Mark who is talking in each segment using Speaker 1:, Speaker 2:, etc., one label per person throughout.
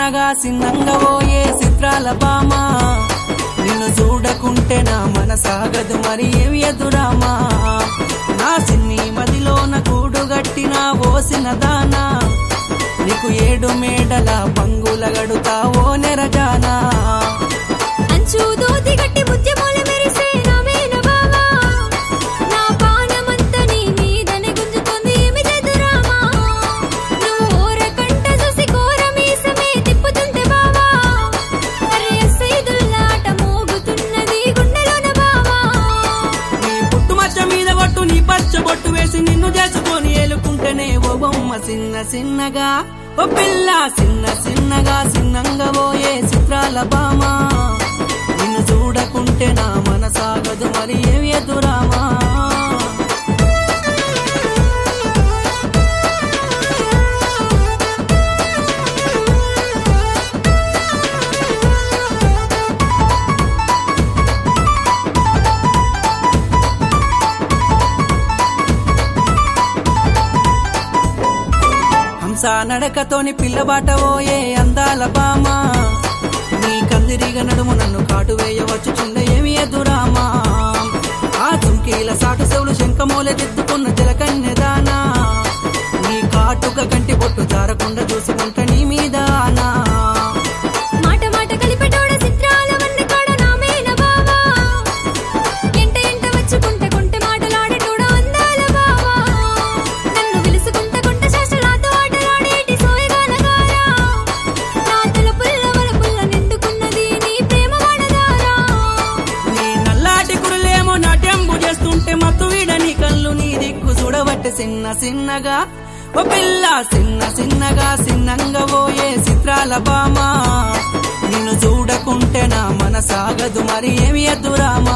Speaker 1: సిన్నగా సిన్నంగా ఓయే చిత్రాల బామా నిన్ను చూడకుంటే నా మనసాగదు మరి ఏమి ఎదురామా నా సిన్ని మదిలోన కూడు గట్టిన ఓసిన దానా నీకు ఏడు మేడల బంగుల గడుతా ఓ నెరజానా
Speaker 2: అంచు దోతి గట్టి ముత్యమూల మెరిసే నవీన బావా నా పానమంతా నీ మీదనే గుంజుతోంది ఏమి చేదురామా నువ్వు ఓరకంట చూసి కోర మీసమే తిప్పుతుంటే బావా అరే సైదుల్లాట మోగుతున్నది గుండెలోన బావా
Speaker 1: నీ పుట్టుమచ్చ మీద కొట్టు నీ పచ్చ బొట్టు వేసి నిన్ను చేసుకొని ఏలుకుంటేనే ఓ బొమ్మ చిన్న చిన్నగా ఓ పిల్ల చిన్న చిన్నగా చిన్నంగా పోయే చిత్రాల బామా నిన్ను చూడకుంటే నా మనసాగదు మరి ఏమి ఎదురామా హంస నడకతోని పిల్లబాట ఓయే అందాల బామా నీ కందిరిగ నడుము నన్ను కాటు వేయవచ్చు చుండ ఏమి ఎదురామా ఆ చుంకీల సాటు చెవులు శంఖమూలె దిద్దుకున్న జలకన్యదానా నీ కాటుక కంటి పొట్టు జారకుండా చూసుకుంట నీ మీద ఆనా
Speaker 2: మాట మాట కలిపెటోడ చిత్రాల వన్నె కాడ నామేన బావా ఎంట ఎంట వచ్చుకుంటే కొంటె మాటలాడేటోడ అందాల బావా నన్ను విలుసుకుంట కొంట శాస్త్రలాతో ఆటలాడేటి సోయగాలగారా నా తలపుల్ల వలపుల్ల నిండుకున్నది నీ ప్రేమ వాడదారా
Speaker 1: నీ నల్లాటి కురులేమో నాట్యంబు చేస్తుంటే మత్తు వీడని కళ్ళు నీ దిక్కు చూడబట్టి చిన్న చిన్నగా ఓ పిల్ల చిన్న చిన్నగా చిన్నంగా పోయే చిత్రాల బామా నిన్ను చూడకుంటే నా మనసాగదు మరి ఏమి ఎదురామా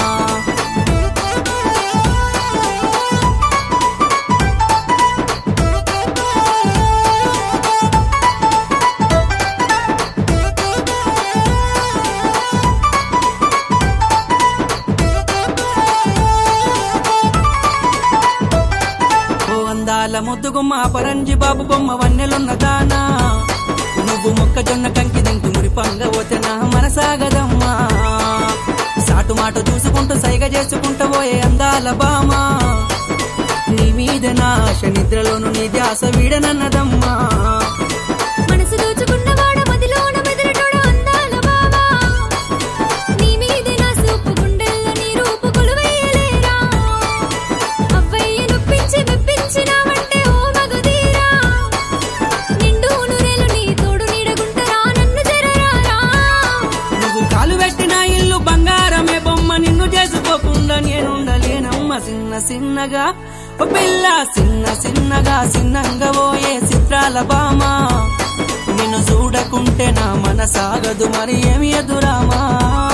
Speaker 1: ఓ అందాల ముద్దుగుమ్మ పరంజి బాబు బొమ్మ వన్నెలున్న దానా నువ్వు మొక్కజొన్న కంకి దింటు మురిపంగ పోతే నా మనసాగదమ్మా సాటు మాట చూసుకుంటూ సైగ చేసుకుంటూ పోయే అందాల బామా నీ మీద నా ఆశ నిద్రలోను నీ ధ్యాస వీడనన్నదమ్మా
Speaker 2: మనసు దోచుకున్నవాడ మదిలోన మెదలటోడ అందాల బావా నీ మీదే నా సూపు గుండెల్లో నీ రూపు కొలువయ్యలేరా అవ్వయ్య నొప్పించి మెప్పించినావంటే ఓ మగధీరా నిండు నూరేలు నీ తోడు నీడగుంటరా నన్ను జరరారా
Speaker 1: నువ్వు కాలు పెట్టిన ఇల్లు బంగారమే బొమ్మ నిన్ను చేసుకోకుండా నేనుండలేనమ్మ చిన్న చిన్నగా ఓ పిల్ల చిన్న చిన్నగా చిన్నంగా పోయే చిత్రాల బామా నిన్ను చూడకుంటే నా మనసాగదు మరి ఏమి ఎదురామా